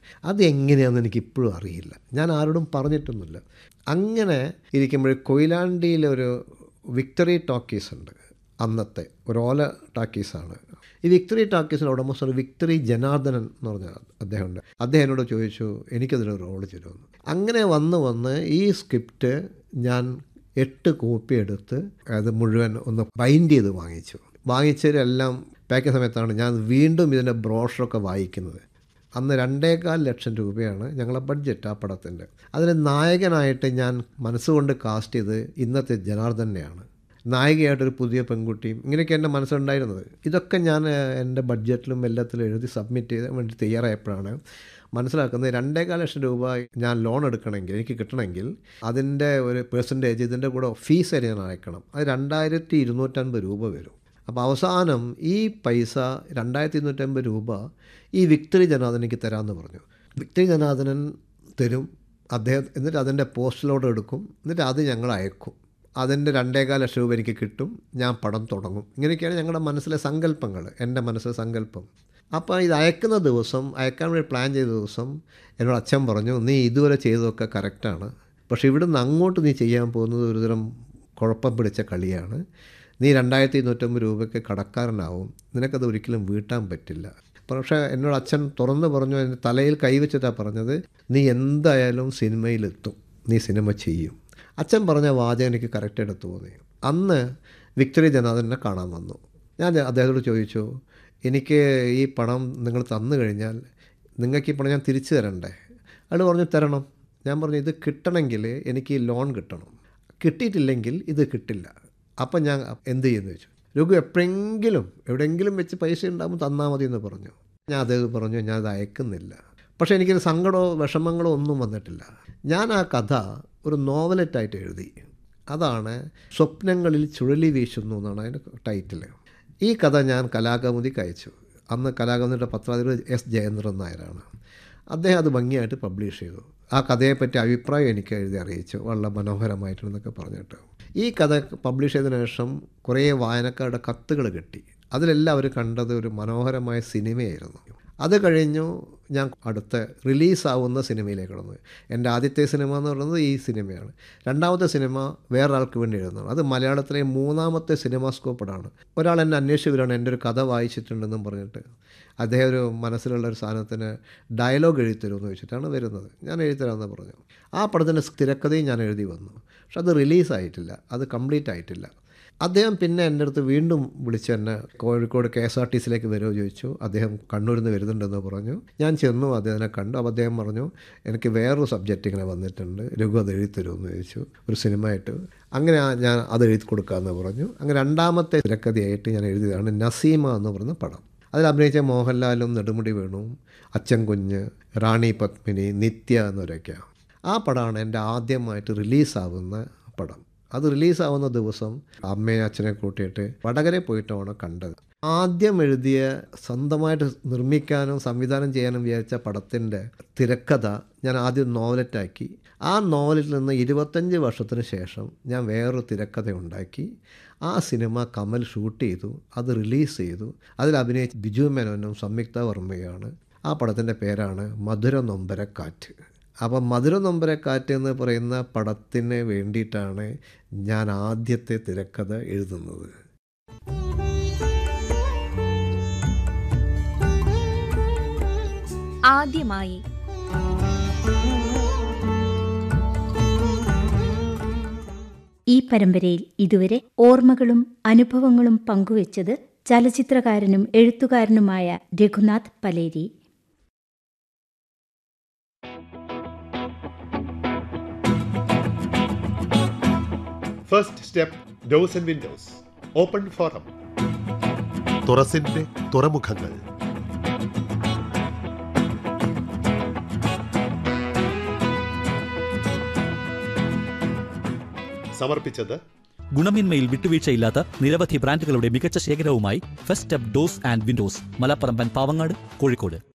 അത് എങ്ങനെയാണെന്ന് എനിക്ക് ഇപ്പോഴും അറിയില്ല ഞാൻ ആരോടും പറഞ്ഞിട്ടൊന്നുമില്ല അങ്ങനെ ഇരിക്കുമ്പോൾ കൊയിലാണ്ടിയിലെ ഒരു വിക്ടറി ടോക്കീസ് ഉണ്ട് അന്നത്തെ ഒരു ഓല ടാക്കീസാണ് ഈ വിക്ടറി ടാക്കീസിൻ്റെ ഉടമസ്ഥർ വിക്ടറി ജനാർദ്ദനൻ എന്ന് പറഞ്ഞ അദ്ദേഹമുണ്ട് അദ്ദേഹം എന്നോട് ചോദിച്ചു എനിക്കതിനൊരു റോൾ തരുമെന്ന് അങ്ങനെ വന്ന് വന്ന് ഈ സ്ക്രിപ്റ്റ് ഞാൻ എട്ട് കോപ്പി എടുത്ത് അത് മുഴുവൻ ഒന്ന് ബൈൻഡ് ചെയ്ത് വാങ്ങിച്ചു വാങ്ങിച്ചതിലെല്ലാം പാക്ക് ചെയ്യുന്ന സമയത്താണ് ഞാൻ വീണ്ടും ഇതിൻ്റെ ബ്രോഷറൊക്കെ വായിക്കുന്നത് അന്ന് രണ്ടേകാൽ ലക്ഷം രൂപയാണ് ഞങ്ങളെ ബഡ്ജറ്റ് ആ പടത്തിൻ്റെ അതിൽ നായകനായിട്ട് ഞാൻ മനസ്സുകൊണ്ട് കാസ്റ്റ് ചെയ്ത് ഇന്നത്തെ ജനാർദ്ദനെയാണ് നായികയായിട്ടൊരു പുതിയ പെൺകുട്ടിയും ഇങ്ങനെയൊക്കെ എൻ്റെ മനസ്സിലുണ്ടായിരുന്നത് ഇതൊക്കെ ഞാൻ ഏഹ്, എൻ്റെ ബഡ്ജറ്റിലും എല്ലാത്തിലും എഴുതി സബ്മിറ്റ് ചെയ്ത് വേണ്ടി തയ്യാറായപ്പോഴാണ് മനസ്സിലാക്കുന്നത് രണ്ടേകാൽ ലക്ഷം രൂപ ഞാൻ ലോൺ എടുക്കണമെങ്കിൽ എനിക്ക് കിട്ടണമെങ്കിൽ അതിൻ്റെ ഒരു പെർസെൻറ്റേജ് ഇതിൻ്റെ കൂടെ ഫീസ് ഞാൻ അയക്കണം അത് രണ്ടായിരത്തി ഇരുന്നൂറ്റൻപത് രൂപ വരും അപ്പോൾ അവസാനം ഈ പൈസ രണ്ടായിരത്തി ഇരുന്നൂറ്റമ്പത് രൂപ ഈ വിക്ടറി ജനാർദ്ദൻ എനിക്ക് തരാമെന്ന് പറഞ്ഞു വിക്ടറി ജനാർദ്ദനൻ തരും അദ്ദേഹം എന്നിട്ട് അതിൻ്റെ പോസ്റ്റലോഡ് എടുക്കും എന്നിട്ട് അത് ഞങ്ങൾ അയക്കും അതിൻ്റെ രണ്ടേകാൽ ലക്ഷം രൂപ എനിക്ക് കിട്ടും ഞാൻ പടം തുടങ്ങും ഇങ്ങനെയൊക്കെയാണ് ഞങ്ങളുടെ മനസ്സിലെ സങ്കല്പങ്ങൾ എൻ്റെ മനസ്സിലെ സങ്കല്പം അപ്പോൾ ഇത് അയക്കുന്ന ദിവസം അയക്കാൻ വേണ്ടി പ്ലാൻ ചെയ്ത ദിവസം എന്നോട് അച്ഛൻ പറഞ്ഞു നീ ഇതുവരെ ചെയ്തതൊക്കെ കറക്റ്റാണ് പക്ഷേ ഇവിടുന്ന് അങ്ങോട്ട് നീ ചെയ്യാൻ പോകുന്നത് ഒരുതരം കുഴപ്പം പിടിച്ച കളിയാണ് നീ രണ്ടായിരത്തി ഇരുന്നൂറ്റമ്പത് രൂപയ്ക്ക് കടക്കാരനാവും നിനക്കത് ഒരിക്കലും വീട്ടാൻ പറ്റില്ല പക്ഷേ എന്നോട് അച്ഛൻ തുറന്നു പറഞ്ഞു എൻ്റെ തലയിൽ കൈവച്ചിട്ടാണ് പറഞ്ഞത് നീ എന്തായാലും സിനിമയിലെത്തും നീ സിനിമ ചെയ്യും അച്ഛൻ പറഞ്ഞ വാചകം എനിക്ക് കറക്റ്റായിട്ട് തോന്നി അന്ന് വിക്ടറി ജനാർദ്ദനെ കാണാൻ വന്നു ഞാൻ അദ്ദേഹത്തോട് ചോദിച്ചു എനിക്ക് ഈ പണം നിങ്ങൾ തന്നു കഴിഞ്ഞാൽ നിങ്ങൾക്ക് ഈ പണം ഞാൻ തിരിച്ചു തരണ്ടേ അയാൾ പറഞ്ഞു തരണം ഞാൻ പറഞ്ഞു ഇത് കിട്ടണമെങ്കിൽ എനിക്ക് ഈ ലോൺ കിട്ടണം കിട്ടിയിട്ടില്ലെങ്കിൽ ഇത് കിട്ടില്ല അപ്പം ഞാൻ എന്ത് ചെയ്യുമെന്ന് ചോദിച്ചു രഘു എപ്പോഴെങ്കിലും എവിടെയെങ്കിലും വെച്ച് പൈസ ഉണ്ടാകുമ്പോൾ തന്നാൽ മതി എന്ന് പറഞ്ഞു ഞാൻ അതേ പറഞ്ഞു ഞാൻ അത് അയക്കുന്നില്ല പക്ഷേ എനിക്കൊരു സങ്കടമോ വിഷമങ്ങളോ ഒന്നും വന്നിട്ടില്ല ഞാൻ ആ കഥ ഒരു നോവലറ്റായിട്ട് എഴുതി അതാണ് സ്വപ്നങ്ങളിൽ ചുഴലി വീശുന്നു എന്നാണ് അതിൻ്റെ ടൈറ്റിൽ ഈ കഥ ഞാൻ കലാകൗമുദിക്ക് അയച്ചു അന്ന് കലാകൗമുദിയുടെ പത്രാധിപർ എസ് ജയേന്ദ്രൻ നായരാണ് അദ്ദേഹം അത് ഭംഗിയായിട്ട് പബ്ലിഷ് ചെയ്തു ആ കഥയെപ്പറ്റി അഭിപ്രായം എനിക്ക് എഴുതി അറിയിച്ചു വളരെ മനോഹരമായിട്ടുണ്ടെന്നൊക്കെ പറഞ്ഞിട്ട് ഈ കഥ പബ്ലിഷ് ചെയ്തതിനു ശേഷം കുറേ വായനക്കാരുടെ കത്തുകൾ കിട്ടി അതിലെല്ലാം അവർ കണ്ടത് ഒരു മനോഹരമായ സിനിമയായിരുന്നു അത് കഴിഞ്ഞു ഞാൻ അടുത്ത റിലീസാവുന്ന സിനിമയിലേക്ക് കടന്നു എൻ്റെ ആദ്യത്തെ സിനിമ എന്ന് പറയുന്നത് ഈ സിനിമയാണ് രണ്ടാമത്തെ സിനിമ വേറൊരാൾക്ക് വേണ്ടി എഴുതുന്നതാണ് അത് മലയാളത്തിലെ മൂന്നാമത്തെ സിനിമാസ്കോപ്പടാണ് ഒരാൾ എന്നെ അന്വേഷിച്ച് വരികയാണ് എൻ്റെ ഒരു കഥ വായിച്ചിട്ടുണ്ടെന്നും പറഞ്ഞിട്ട് അദ്ദേഹം ഒരു മനസ്സിലുള്ള ഒരു സാധനത്തിന് ഡയലോഗ് എഴുതി തരുമെന്ന് വെച്ചിട്ടാണ് വരുന്നത് ഞാൻ എഴുതി തരാമെന്ന് പറഞ്ഞു ആ പടത്തിൻ്റെ തിരക്കഥയും ഞാൻ എഴുതി വന്നു പക്ഷെ അത് റിലീസായിട്ടില്ല അത് കംപ്ലീറ്റ് ആയിട്ടില്ല അദ്ദേഹം പിന്നെ എൻ്റെ അടുത്ത് വീണ്ടും വിളിച്ച് എന്നെ Kozhikode K S R T സിയിലേക്ക് വരുമോ ചോദിച്ചു അദ്ദേഹം കണ്ണൂരിൽ നിന്ന് വരുന്നുണ്ടെന്ന് പറഞ്ഞു ഞാൻ ചെന്നു അദ്ദേഹത്തിനെ കണ്ടു അപ്പോൾ അദ്ദേഹം പറഞ്ഞു എനിക്ക് വേറൊരു സബ്ജക്റ്റ് ഇങ്ങനെ വന്നിട്ടുണ്ട് രഘു അത് എഴുതി തരുമെന്ന് ചോദിച്ചു ഒരു സിനിമയായിട്ട് അങ്ങനെ ആ- ഞാൻ അത് എഴുതി കൊടുക്കാമെന്ന് പറഞ്ഞു അങ്ങനെ രണ്ടാമത്തെ തിരക്കഥയായിട്ട് ഞാൻ എഴുതിയതാണ് നസീമ എന്ന് പറയുന്ന പടം അതിൽ അഭിനയിച്ച മോഹൻലാലും നെടുമുടി വേണുവും അച്ഛൻ കുഞ്ഞ് റാണി പത്മിനി നിത്യ എന്നവരൊക്കെയാണ് ആ പടമാണ് എൻ്റെ ആദ്യമായിട്ട് റിലീസാവുന്ന പടം അത് റിലീസാവുന്ന ദിവസം അമ്മയും അച്ഛനെ കൂട്ടിയിട്ട് വടകരെ പോയിട്ടാണ് കണ്ടത് ആദ്യം എഴുതിയ സ്വന്തമായിട്ട് നിർമ്മിക്കാനും സംവിധാനം ചെയ്യാനും വിചാരിച്ച പടത്തിൻ്റെ തിരക്കഥ ഞാൻ ആദ്യം നോവലറ്റാക്കി ആ നോവലിൽ നിന്ന് ഇരുപത്തഞ്ച് വർഷത്തിന് ശേഷം ഞാൻ വേറൊരു തിരക്കഥ ഉണ്ടാക്കി ആ സിനിമ കമൽ ഷൂട്ട് ചെയ്തു അത് റിലീസ് ചെയ്തു അതിൽ അഭിനയിച്ച ബിജു മേനോനും സംയുക്ത വർമ്മയാണ് ആ പടത്തിൻ്റെ പേരാണ് മധുര നൊമ്പരക്കാറ്റ് അപ്പം മധുര നൊമ്പരക്കാറ്റ് എന്ന് പറയുന്ന പടത്തിന് വേണ്ടിയിട്ടാണ് ഞാൻ ആദ്യത്തെ തിരക്കഥ എഴുതുന്നത് ആദ്യമായി ഈ പരമ്പരയിൽ ഇതുവരെ ഓർമ്മകളും അനുഭവങ്ങളും പങ്കുവച്ചത് ചലച്ചിത്രകാരനും എഴുത്തുകാരനുമായ Raghunath Paleri first step doors and windows open forum തുറസിന്റെ തുറമുഖങ്ങൾ സമർപ്പിച്ചത് ഗുണമേന്മയിൽ വിട്ടുവീഴ്ചയില്ലാത്ത നിരവധി ബ്രാൻഡുകളുടെ മികച്ച ശേഖരവുമായി first step doors and windows മലപ്പറമ്പൻ പാവങ്ങാട് കോഴിക്കോട്